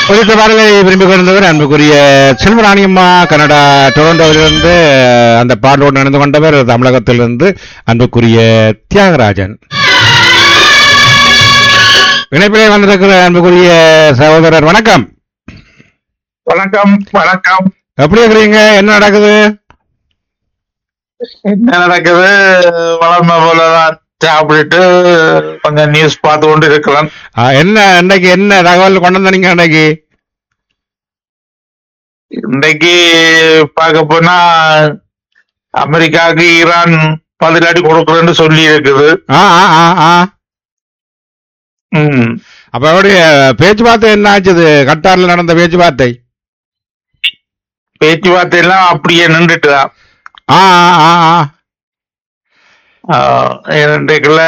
ஒழித்த பாடலை விரும்பி கொண்டவர் அன்புக்குரிய செல்வராணியம்மா கனடா டொரண்டோவிலிருந்து அந்த பாடலோடு நடந்து கொண்டவர் தமிழகத்திலிருந்து அன்புக்குரிய தியாகராஜன் இணைப்பிலே வந்திருக்கிற அன்புக்குரிய சகோதரர் வணக்கம் வணக்கம் வணக்கம் எப்படி இருக்கிறீங்க என்ன நடக்குது என்ன நடக்குது வளர்ந்த போலதான் சாப்பிட்டுட்டு கொஞ்சம் நியூஸ் பார்த்து கொண்டு இருக்கலாம் ஆ, என்ன இன்னைக்கு என்ன தகவல் கொண்டு வந்தீங்க இன்னைக்கு இன்னைக்கு பார்க்க போனா அமெரிக்காவுக்கு ஈரான் பதிலடி கொடுக்குறேன்னு சொல்லி இருக்குது ஆ ஆ ஆ ஆ ம். அப்ப அவருடைய பேச்சுவார்த்தை என்ன ஆச்சுது கட்டார்ல நடந்த பேச்சுவார்த்தை பேச்சுவார்த்தை எல்லாம் அப்படியே நின்றுட்டுதான் ஆ ஆ ஆ ஆ இன்றைக்குள்ள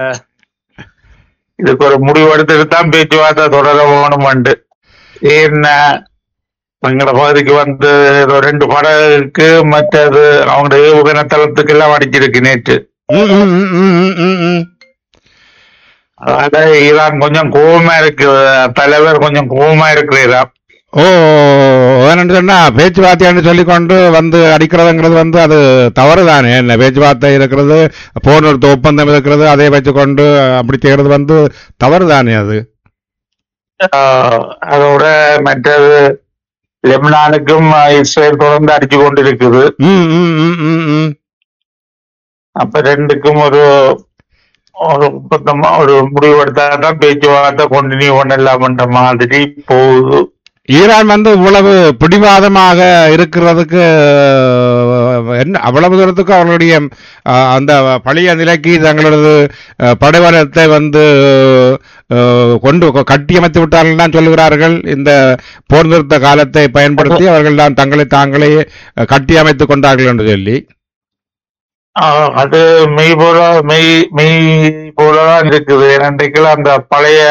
இதுக்கு ஒரு முடிவு எடுத்துட்டு தான் பேச்சுவார்த்தை தொடர வேணுமெண்டு என்ன எங்களோட பகுதிக்கு வந்து ஏதோ ரெண்டு படகுக்கு மற்றது அவங்க ஏவுகணை தளத்துக்கு எல்லாம் அடிச்சிருக்கு நேற்று ம், ம், ம், ம், ம், ம், ம். அதனால ஈரான் கொஞ்சம் கோபமா இருக்கு தலைவர் கொஞ்சம் கோபமா இருக்கு ஈரான் ஓ வேணும்னு சொன்னா பேச்சுவார்த்தைன்னு சொல்லிக்கொண்டு வந்து அடிக்கிறதுங்கிறது வந்து அது தவறு தானே என்ன பேச்சுவார்த்தை இருக்கிறது போர் நிறுத்த ஒப்பந்தம் இருக்கிறது அதை வச்சுக்கொண்டு அப்படி செய்யறது வந்து தவறு தானே அது ஆஹ் அதோட மற்றது லெபனானுக்கும் இஸ்ரேல் தொடர்ந்து அடிச்சு கொண்டிருக்குது ம், ம், ம், ம், ம். அப்ப ரெண்டுக்கும் ஒரு ஒரு ஒப்பந்தமா ஒரு முடிவு எடுத்தாதான் பேச்சுவார்த்தை கண்டினியூ பண்ணலாம்ன்ற மாதிரி போகுது ஈரான் வந்து இவ்வளவு பிடிவாதமாக இருக்கிறதுக்கு அஹ், என்ன அவ்வளவு தூரத்துக்கு அவர்களுடைய அஹ், அந்த பழைய நிலைக்கு தங்களது அஹ், படைவலத்தை வந்து அஹ், கொண்டு கட்டியமைத்து விட்டார்கள் தான் சொல்லுகிறார்கள் இந்த போர் நிறுத்த காலத்தை பயன்படுத்தி அவர்கள் தான் தங்களை தாங்களே அஹ், கட்டியமைத்துக் கொண்டார்கள் என்று சொல்லி ஆஹ் அது மெய் போல மெய் மெய் போலதான் இருக்குது இன்றைக்கு அந்த பழைய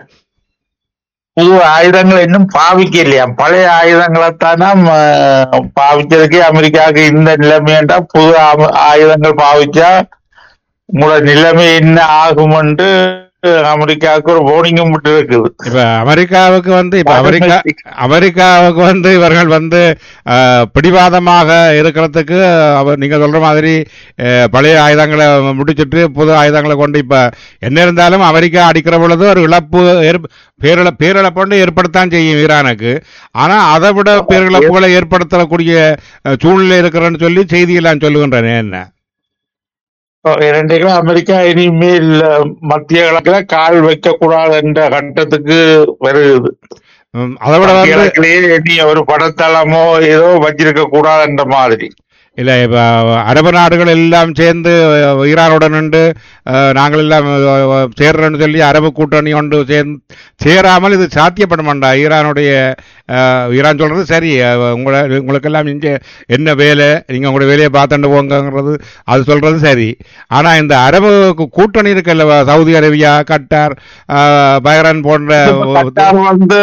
புது ஆயுதங்கள் இன்னும் பாவிக்கலையா பழைய ஆயுதங்களைத்தானே பாவிச்சதுக்கே அமெரிக்காவுக்கு இந்த நிலைமையண்டா புது ஆம- ஆயுதங்கள் பாவிச்சா உங்களோட நிலைமை என்ன ஆகுமென்று அமெரிக்காவுக்கு ஒரு வார்னிங்கும் விட்டு இருக்குது இப்ப அமெரிக்காவுக்கு வந்து இப்ப அமெரிக்கா அமெரிக்காவுக்கு வந்து இவர்கள் வந்து அஹ், பிடிவாதமாக இருக்கிறதுக்கு அவர் நீங்க சொல்ற மாதிரி அஹ், பழைய ஆயுதங்களை முடிச்சிட்டு புது ஆயுதங்களை கொண்டு இப்ப என்ன இருந்தாலும் அமெரிக்கா அடிக்கிற பொழுது ஒரு இழப்பு ஏற்ப- பேரிழ பேரிழப்பு ஏற்படுத்தான் செய்யும் ஈரானுக்கு ஆனா அதை விட பேரிழப்புகளை ஏற்படுத்தக்கூடிய அஹ், சூழ்நிலை இருக்கிறன்னு சொல்லி செய்தியெல்லாம் சொல்லுகின்றன என்ன இரண்டைக்கும் அமெரிக்கா இனிமேல் மத்திய கிழக்குல கால் வைக்க கூடாது என்ற கட்டத்துக்கு வருகிறது உம், அதை விட மத்திய வந்து கிழக்குலயே இனி ஒரு படத்தளமோ ஏதோ வச்சிருக்க கூடாதுன்ற மாதிரி இல்ல இப்ப அரபு நாடுகள் எல்லாம் சேர்ந்து அஹ், ஈரானுடன் நின்று அஹ், நாங்கள் எல்லாம் அஹ், சேர்றோம்னு சொல்லி அரபு கூட்டணி ஒன்று சேர்ந்து சேராமல் இது சாத்தியப்பட மாட்டா ஈரானுடைய அஹ், ஈரான் சொல்றது சரி அஹ், உங்களை உங்களுக்கெல்லாம் இங்க என்ன வேலை நீங்க உங்களுடைய வேலையை பார்த்துட்டு போங்கிறது அது சொல்றது சரி ஆனா இந்த அரபு கூ- கூட்டணி இருக்குல்ல சவுதி அரேபியா கட்டார் அஹ், பஹ்ரைன் போன்ற கட்டார் வந்து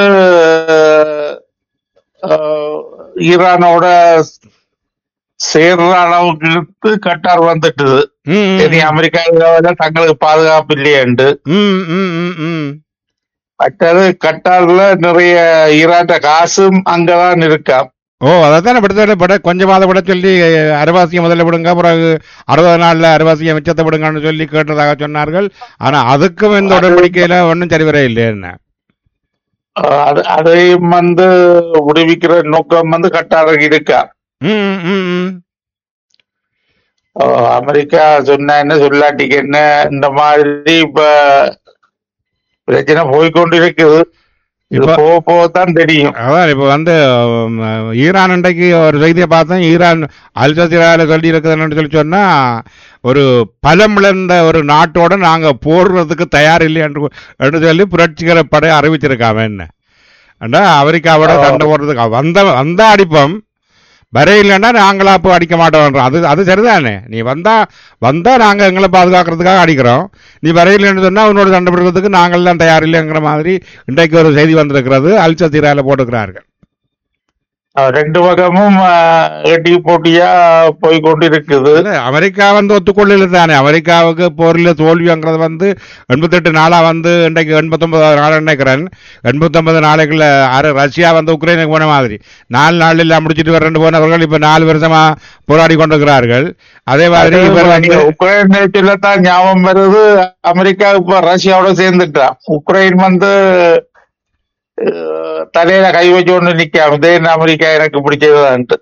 அஹ், ஈரானோட சேர்ற அளவுக்கு இழுத்து கட்டார் வந்துட்டுது ம், ம், இனி அமெரிக்காவில தங்களுக்கு பாதுகாப்பு இல்லையண்டு ம், ம், ம், ம். மற்றது கட்டார்ல நிறைய ஈராட்ட காசும் அங்கதான் இருக்கா ஓ அதைத்தானே படுத்த பட கொஞ்சமாவது விட சொல்லி அரைவாசியம் முதல்ல விடுங்க பிறகு அறுபது நாள்ல அரைவாசியம் மிச்சத்தை விடுங்கன்னு சொல்லி கேட்டதாக சொன்னார்கள் ஆனா அதுக்கும் இந்த உடன்படிக்கையில ஒன்றும் சரி வர இல்லை என்ன அஹ் அது அதையும் வந்து விடுவிக்கிற நோக்கம் வந்து கட்டாருக்கு இருக்கா ம், ம், ம், ம். அஹ் அமெரிக்கா சொன்ன என்ன சொல்லாட்டிக்கு என்ன இந்த மாதிரி இப்ப பிரச்சனை போய்கொண்டு இருக்குது இது இப்ப- போக போகத்தான் தெரியும் அதான் இப்ப வந்து உம், ஈரான் இன்றைக்கு ஒரு செய்தியை பார்த்தேன் ஈரான் அல் ஜசீரால சொல்லி இருக்குதுன்னு சொல்லி சொன்னா ஒரு பலம் இழந்த ஒரு நாட்டோட நாங்க போடுறதுக்கு தயார் இல்லை என்று என்று சொல்லி புரட்சிகர படை அறிவிச்சிருக்காம என்ன அண்டா அமெரிக்காவோட சண்டை போடுறதுக்கு வந்த வந்தா அடிப்போம் வரையில்லைன்னா நாங்களா அப்போ அடிக்க மாட்டோம் அது அது சரிதானே நீ வந்தா வந்தா நாங்க எங்களை பாதுகாக்கிறதுக்காக அடிக்கிறோம் நீ வரையில்லைன்னு சொன்னா உன்னோட சண்டை போடுறதுக்கு நாங்கள்லாம் தயார் இல்லைங்கிற மாதிரி இன்றைக்கு ஒரு செய்தி வந்திருக்கிறது அல் சசீரால போட்டுக்கிறார்கள் அஹ் ரெண்டு பக்கமும் அஹ், எட்டி போட்டியா போய் கொண்டிருக்குது இல்ல, அமெரிக்கா வந்து ஒத்துக்கொள்ளல தானே அமெரிக்காவுக்கு போரில் தோல்விங்கிறது வந்து எண்பத்தெட்டு நாளா வந்து இன்றைக்கு எண்பத்தொன்பது நாள் நினைக்கிறேன் எண்பத்தொன்பது நாளைக்குள்ள அர- ரஷ்யா வந்து உக்ரைனுக்கு போன மாதிரி நாலு நாள் எல்லாம் முடிச்சிட்டு வரேன்னு போனவர்கள் இப்ப நாலு வருஷமா போராடி கொண்டிருக்கிறார்கள் அதே மாதிரி இவர் வந்து நீங்க உக்ரைன் நேரத்துல தான் ஞாபகம் வருது அமெரிக்கா இப்ப ரஷ்யாவோட சேர்ந்துட்டான் உக்ரைன் வந்து அஹ், தலையில கை வச்சு ஒண்ணு நிக்காம இதே அமெரிக்கா எனக்கு பிடிச்சதுதான்ட்டு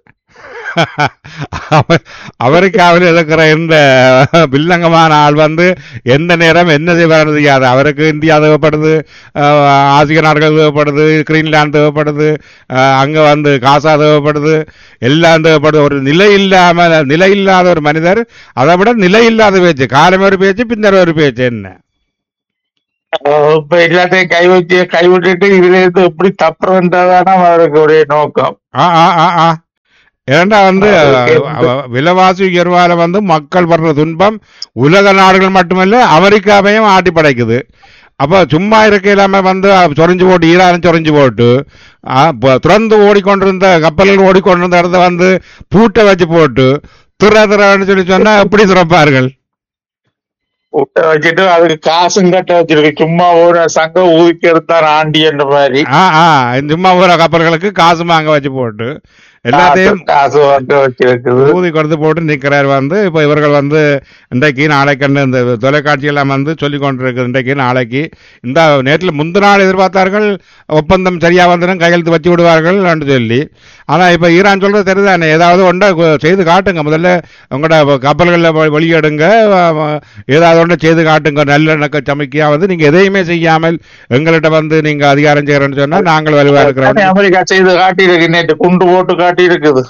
அவ- அமெரிக்காவில் இருக்கிற இந்த வில்லங்கமான ஆள் வந்து எந்த நேரம் என்ன செய்வார் தெரியாது அவருக்கு இந்தியா தேவைப்படுது அஹ், ஆசிய நாடுகள் தேவைப்படுது கிரீன்லாந்து தேவைப்படுது அஹ், அங்க வந்து காசா தேவைப்படுது எல்லாம் தேவைப்படுது ஒரு நிலை இல்லாம நிலை இல்லாத ஒரு மனிதர் அதை விட நிலை இல்லாத பேச்சு காலம் ஒரு பேச்சு பின்னர் ஒரு பேச்சு என்ன அஹ், இப்ப எல்லாத்தையும் கை வச்சு கை விட்டுட்டு இதுல இருந்து எப்படி தப்புறன்றதான அவருக்கு ஒரே நோக்கம் ஆ ஆ ஆ ஆ ஏண்டா வந்து அவருக்கு அவ- அவ- விலைவாசி உயர்வால வந்து மக்கள் படுற துன்பம் உலக நாடுகள் மட்டுமல்ல அமெரிக்காவையும் ஆட்டி படைக்குது அப்ப சும்மா இருக்க இல்லாம வந்து சொரிஞ்சு போட்டு ஈரான் சொரிஞ்சு போட்டு ஆ, ப- துறந்து ஓடிக்கொண்டிருந்த கப்பல்கள் ஓடிக்கொண்டிருந்த இடத்த வந்து பூட்டை வச்சு போட்டு துற துறன்னு சொல்லி சொன்னா எப்படி துறப்பார்கள் விட்ட வச்சுட்டு அதுக்கு காசும் கட்ட வச்சிருக்கு சும்மா ஒரு சங்கம் ஊதிக்கிறது தான் ஆண்டி என்ற மாதிரி ஆ ஆ சும்மா ஊற கப்பல்களுக்கு காசு வாங்க வச்சு போட்டு எல்லாத்தையும் காசு வாங்க வச்சிருக்குது ஊதி கொடுத்து போட்டு நிற்கிறார் வந்து இப்போ இவர்கள் வந்து இன்றைக்கு நாளைக்கு இந்த தொலைக்காட்சியெல்லாம் வந்து சொல்லி கொண்டிருக்கு இன்றைக்கு நாளைக்கு இந்த நேற்றில் முந்தின நாள் எதிர்பார்த்தார்கள் ஒப்பந்தம் சரியா வந்துடும் கையெழுத்து வச்சு விடுவார்கள் என்று சொல்லி ஆனால் இப்போ ஈரான் சொல்றது தெரியுதானே ஏதாவது ஒன்றை செய்து காட்டுங்க முதல்ல உங்களோட கப்பல்களில் வெளியிடுங்க ஏதாவது ஒன்றை செய்து காட்டுங்க நல்லெண்ணக்க சமைக்கையாவது நீங்கள் எதையுமே செய்யாமல் எங்கள்கிட்ட வந்து நீங்கள் அதிகாரம் செய்கிறேன்னு சொன்னால் நாங்கள் வலுவாக இருக்கிறோம் தானே அமெரிக்கா செய்து காட்டியிருக்கு நேற்று குண்டு போட்டு காட்டி இருக்குது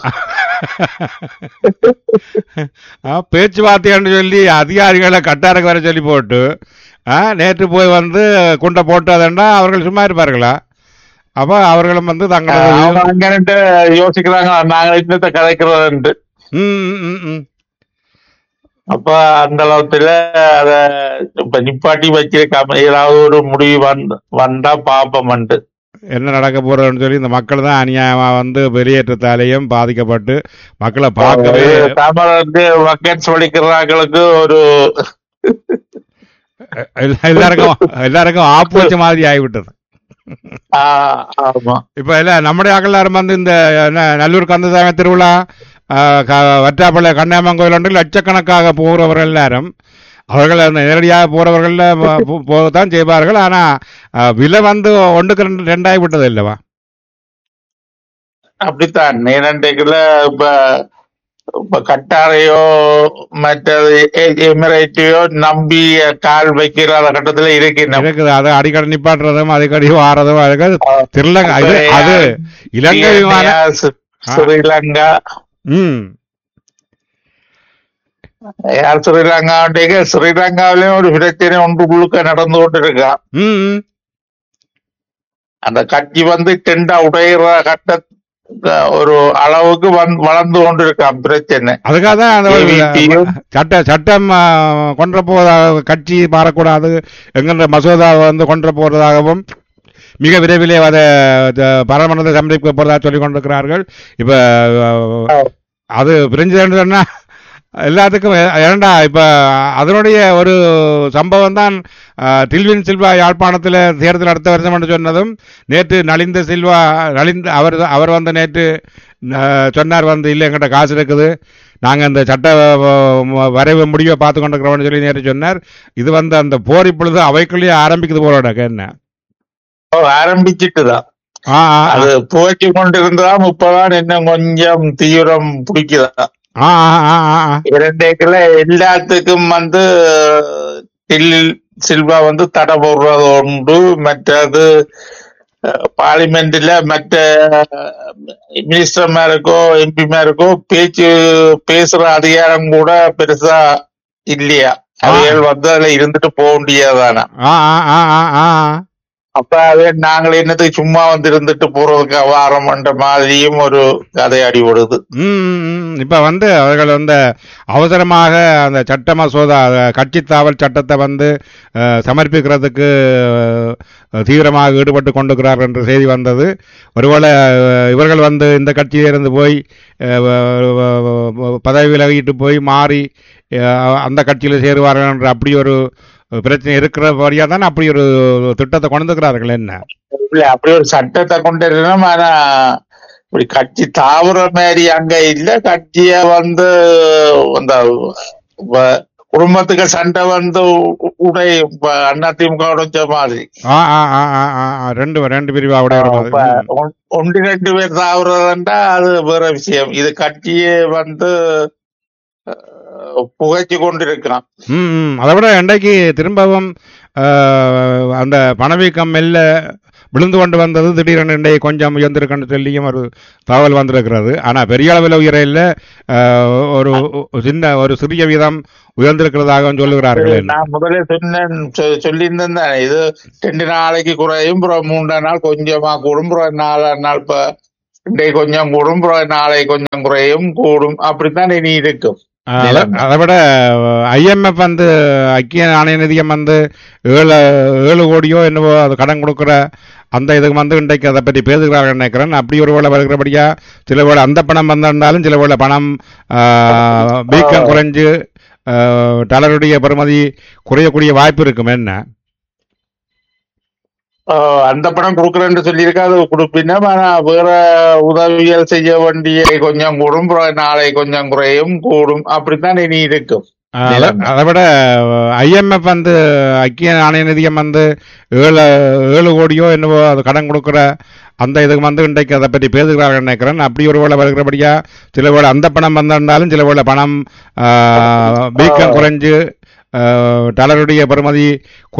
ஆ, பேச்சுவார்த்தைன்னு சொல்லி அதிகாரிகளை கட்டாருக்கு வர சொல்லி போட்டு ஆ, நேற்று போய் வந்து குண்டை போட்டு அதண்டா அவர்கள் சும்மா இருப்பார்களா அப்ப அவர்களும் வந்து அவங்க தங்களது அங்க நின்று யோசிக்கிறாங்க நாங்க இன்னத்தை கதைக்கிறோம்ட்டு ம், ம், ம், ம். அப்ப அந்த அளவுல அத இப்ப நிப்பாட்டி வச்சிருக்காம ஏதாவது ஒரு முடிவு வந்து வந்தா பாப்பமன்ட்டு என்ன நடக்க போறதுன்னு சொல்லி இந்த மக்கள் தான் அநியாயமா வந்து வெளியேற்றத்தாலேயும் பாதிக்கப்பட்டு மக்களை பார்க்கவே தமிழ் வந்து வக்கெட்ஸ் வலிக்கிறாங்களுக்கு ஒரு எல்லா- எல்லாருக்கும் எல்லாருக்கும் ஆப்பு வச்ச மாதிரி ஆகிவிட்டது ஆ, ஆமா இப்ப இல்ல நம்முடைய அகலாரும் வந்து இந்த என்ன, நல்லூர் கந்தசாமி திருவிழா ஆ, க- வற்றாப்பள்ளி கண்ணாமன் கோயில் ஒன்றில் லட்சக்கணக்காக போகிறவர்கள் எல்லாரும் அவர்கள் அந்த நேரடியாக போறவர்கள் போகத்தான் செய்வார்கள் ஆனா ஆ, விலை வந்து ஒன்றுக்கு ரெண்டு ரெண்டாகி விட்டது இல்லவா அப்படித்தான் நேரண்டைக்குள்ள இப்ப இப்ப கட்டாரையோ மற்றது எ- எமிரேட்டையோ நம்பி கால் வைக்கிற கட்டத்துல இருக்கின்றோம் இருக்குது அது அடிக்கடி நிப்பாட்டுறதும் அடிக்கடி வாரதும் அதுக்கு திருலங்கா இது அது இலங்கை விமான ஸ்ரீலங்கா ம் யார் ஸ்ரீலங்கா ஸ்ரீலங்காவிலயும் ஒரு பிரச்சனை ஒன்று உள்ளுக்க நடந்து கொண்டு இருக்கான் ம் ம். அந்த கட்சி வந்து டெண்டா உடையிற கட்ட ஒரு அளவுக்கு வந்து வளர்ந்து கொண்டு இருக்கான் பிரச்சனை அதுக்காக தான் அந்த ஒரு AVP-யும் சட்ட சட்டம் ஆ, கொண்டு போவதாக கட்சி மாறக்கூடாது என்கின்ற மசோதா வந்து கொண்டு போறதாகவும் மிக விரைவிலே அதை த- பாராளுமன்றத்தை சமர்ப்பிக்க போறதாக சொல்லிக் கொண்டிருக்கிறார்கள் இப்ப ஆ, அது பிரிஞ்சு சொன்னா எல்லாத்துக்கும் ஏ- ஏன்டா இப்ப அதனுடைய ஒரு சம்பவம் தான் ஆ, தில்வின் சில்வா யாழ்ப்பாணத்தில் தேர்தல் அடுத்த வருஷம் என்று சொன்னதும் நேற்று நலிந்த சில்வா நலிந்த அவர் அவர் வந்து நேற்று ஆ, சொன்னார் வந்து இல்லை எங்கிட்ட காசு இருக்குது நாங்கள் அந்த சட்ட வ- வரைவு முடிவை பார்த்து கொண்டிருக்கிறோம்னு சொல்லி நேற்று சொன்னார் இது வந்து அந்த போர் இப்பொழுது அவைக்குள்ளேயே ஆரம்பிக்குது போலோட என்ன ஆரம்பிச்சிட்டுதான் ஆ ஆ, ஆ. அது புகைச்சு கொண்டிருந்தா இப்பதான் இன்னும் கொஞ்சம் தீவிரம் பிடிக்குதா ஆ ஆ ஆ ஆ ஆ இரண்டேக்குல எல்லாத்துக்கும் வந்து டில் சில்வா வந்து தடை போடுறது உண்டு மற்றது பார்லிமெண்ட்ல மற்ற மினிஸ்டர்மாருக்கோ எம்பிமாருக்கோ பேச்சு பேசுற அதிகாரம் கூட பெருசா இல்லையா அவைகள் வந்து அதுல இருந்துட்டு போக முடியாதானா ஆ ஆ ஆ ஆ ஆ அப்ப அது நாங்கள் என்னத்துக்கு சும்மா வந்து இருந்துட்டு போறதுக்கு வாரம்ன்ற மாதிரியும் ஒரு கதை அடிபடுது ம், ம், ம். இப்ப வந்து அவர்கள் வந்து அவசரமாக அந்த சட்ட மசோதா அஹ், கட்சி தாவல் சட்டத்தை வந்து அஹ், சமர்ப்பிக்கிறதுக்கு அஹ், தீவிரமாக ஈடுபட்டு கொண்டிருக்கிறார்கள் என்ற செய்தி வந்தது ஒருவேளை அஹ், இவர்கள் வந்து இந்த கட்சியிலிருந்து போய் அஹ், வ- வ- வ- பதவி விலகிட்டு போய் மாறி அஹ், அந்த கட்சியில் சேருவார்கள் என்ற அப்படி ஒரு பிரச்சனை இருக்கிறபடியா தான் அப்படி ஒரு திட்டத்தை கொண்டு வந்துக்கிறார்கள் என்ன இல்ல அப்படி ஒரு சட்டத்தை கொண்டு வரணும் ஆனா இப்படி கட்சி தாவர மாதிரி அங்க இல்ல கட்சிய வந்து அந்த வ- குடும்பத்துக்கு சண்டை வந்து உ- உடை அண்ணா திமுக உடைச்ச மாதிரி ஆ ஆ ஆ ஆ, ஆ, ஆ, ரெண்டு ரெண்டு பிரிவா உடைய இப்ப ஒன்- ஒன்று ரெண்டு பேர் தாவறதுண்டா அது வேற விஷயம் இது கட்சியே வந்து அஹ், புகைச்சு கொண்டிருக்கிறான் ம் ம். அதை விட இன்றைக்கு திரும்பவும் அஹ், அந்த பணவீக்கம் மெல்ல விழுந்து கொண்டு வந்தது திடீரென இன்றைக்கு கொஞ்சம் உயர்ந்திருக்குன்னு சொல்லியும் ஒரு தகவல் வந்திருக்கிறது ஆனால் பெரிய அளவில் உயரையில் ஒரு ஒரு சின்ன ஒரு சிறிய வீதம் உயர்ந்திருக்கிறதாகவும் சொல்லுகிறார்கள் என்ன நான் முதல்ல சொன்னேன் சொ- சொல்லியிருந்தேன் தானே, இது ரெண்டு நாளைக்கு குறையும் அப்புறம் மூன்றாம் நாள் கொஞ்சமா கூடும் அப்புறம் நாலாம் நாள் இப்ப இன்றைக்கு கொஞ்சம் கூடும் அப்புறம் நாளை கொஞ்சம் குறையும் கூடும் அப்படித்தான் இனி இருக்கும் அதை அதை விட ஐஎம்எஃப் வந்து ஐக்கிய நாணய நிதியம் வந்து ஏழு ஏழு கோடியோ என்னவோ அது கடன் கொடுக்குற அந்த இதுக்கு வந்து இன்றைக்கு அதை பற்றி பேசுகிறார்கள் நினைக்கிறேன் அப்படி ஒரு வேளை வருகிறபடியா சில வேளை அந்த பணம் வந்திருந்தாலும் சில வேளை பணம் ஆஹ், வீக்கம் குறைஞ்சு ஆஹ், டாலருடைய பெறுமதி குறையக்கூடிய வாய்ப்பு இருக்கும் என்ன ஆஹ் அந்த படம் கொடுக்குறேன்னு சொல்லியிருக்கா அது கொடுப்பினா ஆனா வேற உதவிகள் செய்ய வேண்டிய கொஞ்சம் கூடும் அப்புறம் நாளை கொஞ்சம் குறையும் கூடும் அப்படித்தான் இனி இருக்கும் ஆஹ், நிலைமை. அதை விட ஐஎம்எஃப் வந்து ஐக்கிய நாணய நிதியம் வந்து ஏழு ஏழு கோடியோ என்னவோ அது கடன் கொடுக்குற அந்த இதுக்கு வந்து இன்றைக்கு அதை பற்றி பேசுகிறார்கள் நினைக்கிறேன் அப்படி ஒரு வேளை வருகிறபடியா சில வேளை அந்த பணம் வந்திருந்தாலும் சில வேளை பணம் ஆஹ், வீக்கம் குறைஞ்சு ஆஹ், டாலருடைய பெறுமதி